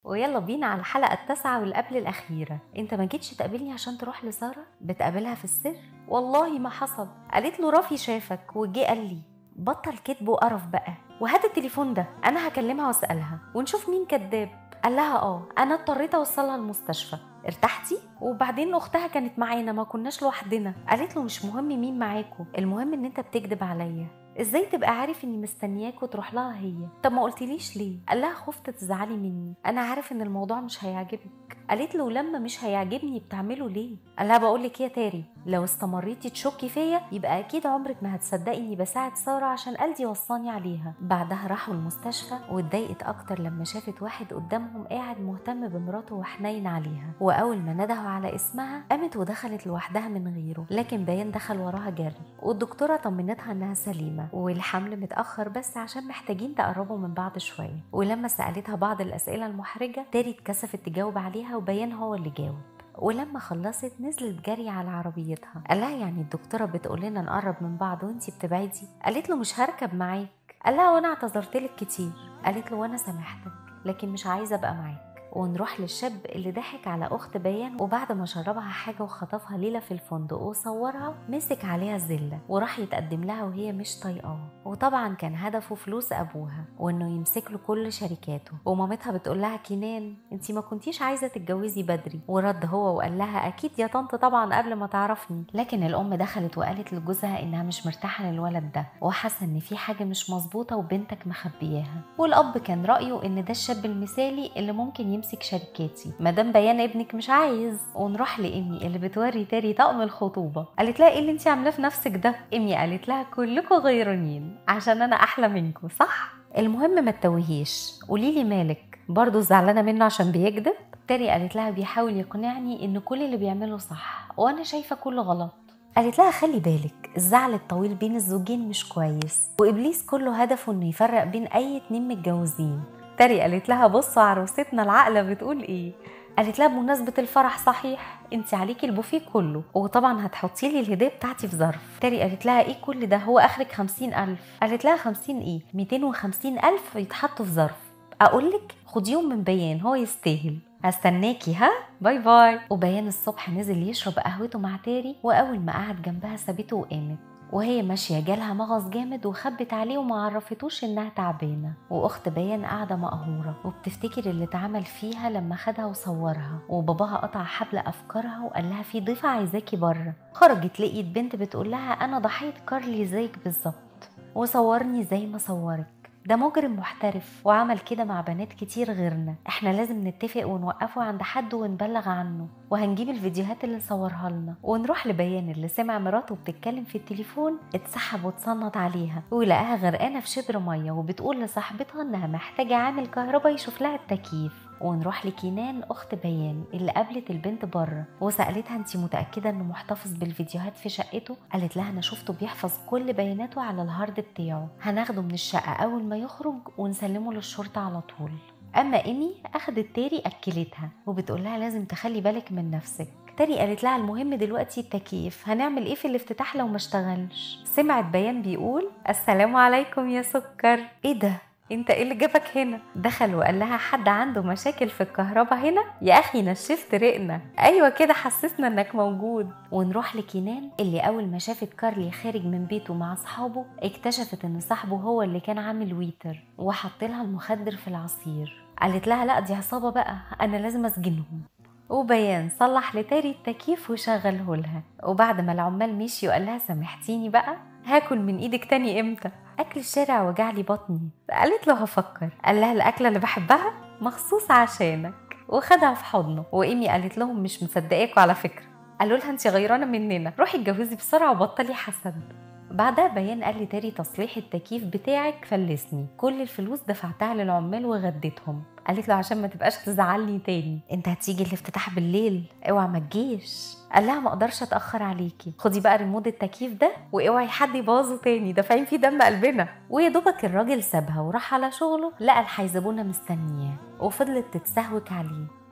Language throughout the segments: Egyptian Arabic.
ويلا بينا على الحلقة التاسعة واللي قبل الأخيرة أنت ما جيتش تقابلني عشان تروح لسارة بتقابلها في السر والله ما حصل قالت له رافي شافك وجي قال لي بطل كذب وقرف بقى وهات التليفون ده أنا هكلمها وأسألها ونشوف مين كذاب قال لها اه انا اضطريت اوصلها المستشفى ارتحتي وبعدين اختها كانت معانا ما كناش لوحدنا قالت له مش مهم مين معاكم المهم ان انت بتكذب عليا ازاي تبقى عارف اني مستنياك وتروح لها هي طب ما قلتليش ليه قال لها خفت تزعلي مني انا عارف ان الموضوع مش هيعجبك قالت له لما مش هيعجبني بتعمله ليه قال لها بقول لك يا تاري لو استمريتي تشكي فيا يبقى اكيد عمرك ما هتصدقي اني بساعد ساره عشان قلبي وصاني عليها بعدها راحوا المستشفى واتضايقت اكتر لما شافت واحد قدامهم قاعد مهتم بمراته وحنين عليها واول ما ندهوا على اسمها قامت ودخلت لوحدها من غيره لكن بيان دخل وراها جري والدكتوره طمنتها انها سليمه والحمل متاخر بس عشان محتاجين تقربوا من بعض شويه ولما سالتها بعض الاسئله المحرجه تاري اتكسفت تجاوب عليها وبيان هو اللي جاوب ولما خلصت نزلت جري على عربيتها قال لها يعني الدكتوره بتقول لنا نقرب من بعض وانتي بتبعدي قالت له مش هركب معاك قال لها وانا اعتذرت لك كتير قالت له وانا سامحتك لكن مش عايزه ابقى معاك ونروح للشاب اللي ضحك على اخت بيان وبعد ما شربها حاجه وخطفها ليله في الفندق وصورها مسك عليها الزله وراح يتقدم لها وهي مش طايقاه وطبعا كان هدفه فلوس ابوها وانه يمسك له كل شركاته ومامتها بتقول لها كنان انت ما كنتيش عايزه تتجوزي بدري ورد هو وقال لها اكيد يا طنط طبعا قبل ما تعرفني لكن الام دخلت وقالت لجوزها انها مش مرتاحه للولد ده وحاسه ان في حاجه مش مظبوطه وبنتك مخبياها والاب كان رايه ان ده الشاب المثالي اللي ممكن يمسك شركاتي مادام بيان ابنك مش عايز ونروح لامي اللي بتوري تاري طقم الخطوبه قالت لها ايه اللي انت عاملاه في نفسك ده امي قالت لها كلكم غيرانين عشان انا احلى منكم صح المهم ما تتوهيش قولي لي مالك برضه زعلانه منه عشان بيكذب تاري قالت لها بيحاول يقنعني ان كل اللي بيعمله صح وانا شايفه كله غلط قالت لها خلي بالك الزعل الطويل بين الزوجين مش كويس وابليس كله هدفه انه يفرق بين اي اتنين متجوزين تاري قالت لها بصوا عروستنا العاقله بتقول ايه قالت لها بمناسبة الفرح صحيح انت عليكي البوفيه كله وطبعا هتحطي لي الهدية بتاعتي في ظرف تاري قالت لها ايه كل ده هو اخرك خمسين الف قالت لها خمسين ايه ميتين وخمسين الف يتحطوا في ظرف اقولك خديهم من بيان هو يستاهل هستناكي ها باي باي وبيان الصبح نزل يشرب قهوته مع تاري واول ما قعد جنبها سابته وقامت وهي ماشية جالها مغص جامد وخبت عليه وما عرفتوش انها تعبانة واخت بيان قاعدة مقهورة وبتفتكر اللي اتعمل فيها لما خدها وصورها وباباها قطع حبل افكارها وقال لها في ضيفة عايزاكي بره خرجت لقيت بنت بتقول لها انا ضحية كارلي زيك بالظبط وصورني زي ما صورك ده مجرم محترف وعمل كده مع بنات كتير غيرنا احنا لازم نتفق ونوقفه عند حد ونبلغ عنه وهنجيب الفيديوهات اللي صورها لنا ونروح لبيان اللي سمع مراته بتتكلم في التليفون اتسحب وتصنط عليها ولقاها غرقانه في شبر ميه وبتقول لصاحبتها انها محتاجه عامل كهرباء يشوف لها التكييف ونروح لكينان اخت بيان اللي قابلت البنت بره وسالتها انت متاكده انه محتفظ بالفيديوهات في شقته قالت لها انا شفته بيحفظ كل بياناته على الهارد بتاعه هناخده من الشقه اول ما يخرج ونسلمه للشرطه على طول اما ايمي اخدت تاري اكلتها وبتقول لها لازم تخلي بالك من نفسك تاري قالت لها المهم دلوقتي التكييف هنعمل ايه في الافتتاح لو ما اشتغلش سمعت بيان بيقول السلام عليكم يا سكر ايه ده انت ايه اللي جابك هنا دخل وقال لها حد عنده مشاكل في الكهرباء هنا يا اخي نشفت رقنا ايوه كده حسسنا انك موجود ونروح لكنان اللي اول ما شافت كارلي خارج من بيته مع اصحابه اكتشفت ان صاحبه هو اللي كان عامل ويتر وحط لها المخدر في العصير قالت لها لا دي عصابه بقى انا لازم اسجنهم وبيان صلح لتاري التكييف وشغله لها وبعد ما العمال مشي وقال لها سامحتيني بقى هاكل من ايدك تاني امتى اكل الشارع وجعلي بطني قالت له هفكر قال لها الاكله اللي بحبها مخصوص عشانك وخدها في حضنه وايمي قالت لهم مش مصدقاكوا على فكره قالوا لها انت غيرانه مننا روحي اتجوزي بسرعه وبطلي حسد بعدها بيان قال لي تاري تصليح التكييف بتاعك فلسني كل الفلوس دفعتها للعمال وغديتهم قالت له عشان ما تبقاش تزعلني تاني انت هتيجي الافتتاح بالليل اوعى ما تجيش قال لها ما اقدرش اتاخر عليكي خدي بقى ريموت التكييف ده واوعي حد يبوظه تاني دافعين فيه دم قلبنا ويا دوبك الراجل سابها وراح على شغله لقى الحيزبونه مستنياه وفضلت تتسهوك عليه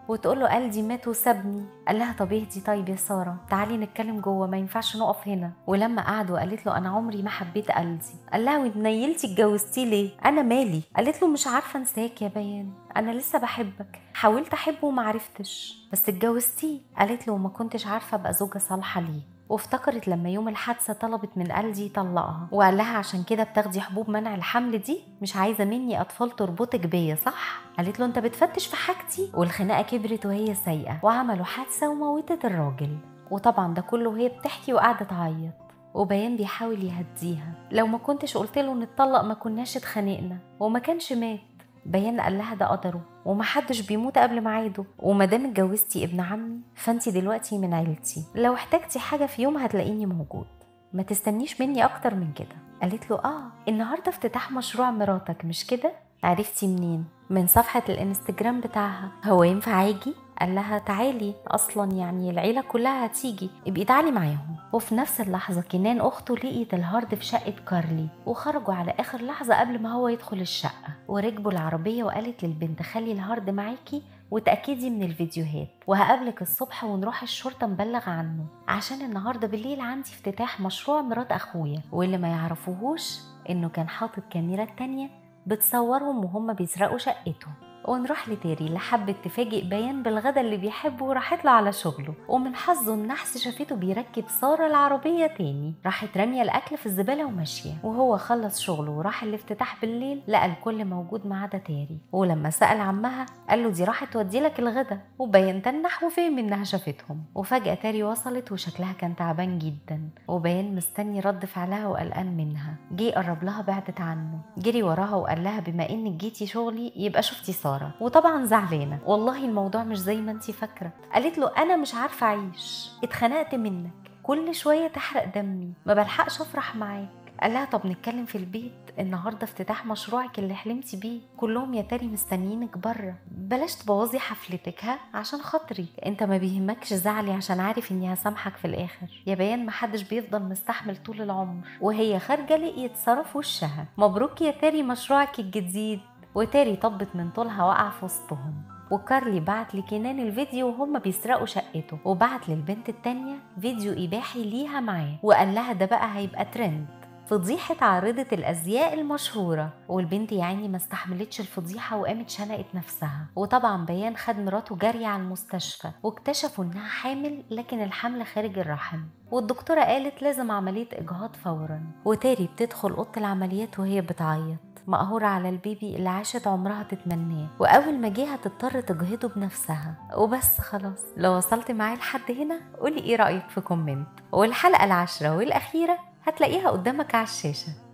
وتقول له قلبي مات وسابني قال لها طب اهدي طيب يا ساره تعالي نتكلم جوه ما ينفعش نقف هنا ولما قعدوا قالت له انا عمري ما حبيت قلبي قال لها واتنيلتي اتجوزتيه ليه انا مالي قالت له مش عارفه انساك يا بيان انا لسه بحبك حاولت احبه وما عرفتش بس اتجوزتيه قالت له وما كنتش عارفه ابقى زوجه صالحه ليه وافتكرت لما يوم الحادثه طلبت من قلبي يطلقها وقال لها عشان كده بتاخدي حبوب منع الحمل دي مش عايزه مني اطفال تربطك بيا صح قالت له انت بتفتش في حاجتي والخناقه كبرت وهي سايقه وعملوا حادثه وموتت الراجل وطبعا ده كله وهي بتحكي وقاعده تعيط وبيان بيحاول يهديها لو ما كنتش قلت له نتطلق ما كناش اتخانقنا وما كانش مات بيان قال لها ده قدره ومحدش بيموت قبل ميعاده ومادام اتجوزتي ابن عمي فانت دلوقتي من عيلتي لو احتجتي حاجه في يوم هتلاقيني موجود ما تستنيش مني اكتر من كده قالت له اه النهارده افتتاح مشروع مراتك مش كده عرفتي منين من صفحة الانستجرام بتاعها هو ينفع اجي قال لها تعالي اصلا يعني العيله كلها هتيجي ابقي تعالي معاهم وفي نفس اللحظه كنان اخته لقيت الهارد في شقه كارلي وخرجوا على اخر لحظه قبل ما هو يدخل الشقه وركبوا العربيه وقالت للبنت خلي الهارد معاكي وتأكدي من الفيديوهات وهقابلك الصبح ونروح الشرطة نبلغ عنه عشان النهاردة بالليل عندي افتتاح مشروع مرات أخويا واللي ما يعرفوهوش إنه كان حاطط كاميرات تانية بتصورهم وهم بيسرقوا شقته ونروح لتيري اللي حبت تفاجئ بيان بالغدا اللي بيحبه وراحت له على شغله ومن حظه النحس شافته بيركب سارة العربية تاني راحت رامية الأكل في الزبالة وماشية وهو خلص شغله وراح الافتتاح بالليل لقى الكل موجود ما عدا تيري ولما سأل عمها قال له دي راحت تودي لك الغدا وبيان تنح وفهم انها شافتهم وفجأة تيري وصلت وشكلها كان تعبان جدا وبيان مستني رد فعلها وقلقان منها جه قرب لها بعدت عنه جري وراها وقال لها بما انك جيتي شغلي يبقى شفتي سارة ساره وطبعا زعلانه والله الموضوع مش زي ما انت فاكره قالت له انا مش عارفه اعيش اتخنقت منك كل شويه تحرق دمي ما بلحقش افرح معاك قال لها طب نتكلم في البيت النهارده افتتاح مشروعك اللي حلمتي بيه كلهم يا تاري مستنيينك بره بلاش تبوظي حفلتك ها عشان خاطري انت ما بيهمكش زعلي عشان عارف اني هسامحك في الاخر يا بيان محدش بيفضل مستحمل طول العمر وهي خارجه لقيت ساره في وشها مبروك يا تاري مشروعك الجديد وتاري طبت من طولها وقع في وسطهم وكارلي بعت لكنان الفيديو وهم بيسرقوا شقته وبعت للبنت التانية فيديو إباحي ليها معاه وقال لها ده بقى هيبقى ترند فضيحة عارضة الأزياء المشهورة والبنت يعني ما استحملتش الفضيحة وقامت شنقت نفسها وطبعا بيان خد مراته جارية على المستشفى واكتشفوا إنها حامل لكن الحمل خارج الرحم والدكتورة قالت لازم عملية إجهاض فورا وتاري بتدخل أوضة العمليات وهي بتعيط مقهورة على البيبي اللي عاشت عمرها تتمناه وأول ما جه هتضطر تجهضه بنفسها وبس خلاص لو وصلت معايا لحد هنا قولي إيه رأيك في كومنت والحلقة العاشرة والأخيرة هتلاقيها قدامك على الشاشة